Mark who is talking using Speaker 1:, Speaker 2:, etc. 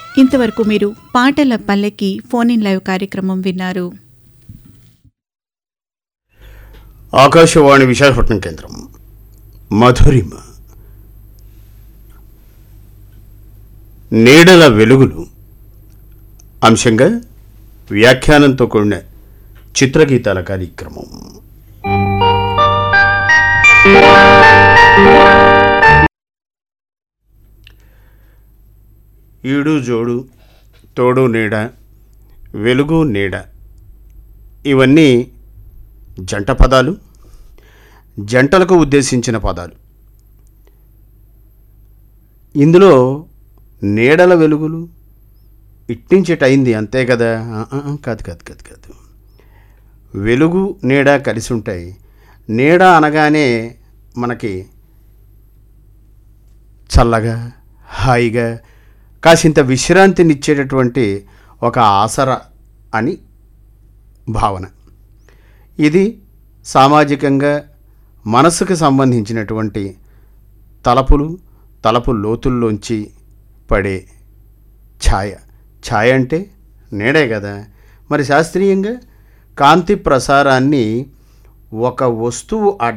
Speaker 1: ఇంతవరకు మీరు పాటల పల్లెకి ఫోన్ ఇన్ లైవ్ కార్యక్రమం విన్నారు
Speaker 2: ఆకాశవాణి విశాఖపట్నం కేంద్రం మధురిమ నీడల వెలుగులు అంశంగా వ్యాఖ్యానంతో కూడిన చిత్రగీతాల కార్యక్రమం ఈడు జోడు తోడు నీడ వెలుగు నీడ ఇవన్నీ జంట పదాలు జంటలకు ఉద్దేశించిన పదాలు ఇందులో నీడల వెలుగులు ఇట్టించేటయింది అంతే కదా ఆ, ఆ, ఆ, కాదు కాదు కాదు కాదు వెలుగు నీడ కలిసి ఉంటాయి నీడ అనగానే మనకి చల్లగా హాయిగా కాసింత విశ్రాంతినిచ్చేటటువంటి ఒక ఆసర అని భావన ఇది సామాజికంగా మనసుకు సంబంధించినటువంటి తలపులు తలపు లోతుల్లోంచి పడే ఛాయ ఛాయ అంటే నీడే కదా మరి శాస్త్రీయంగా కాంతి ప్రసారాన్ని ఒక వస్తువు అడ్డ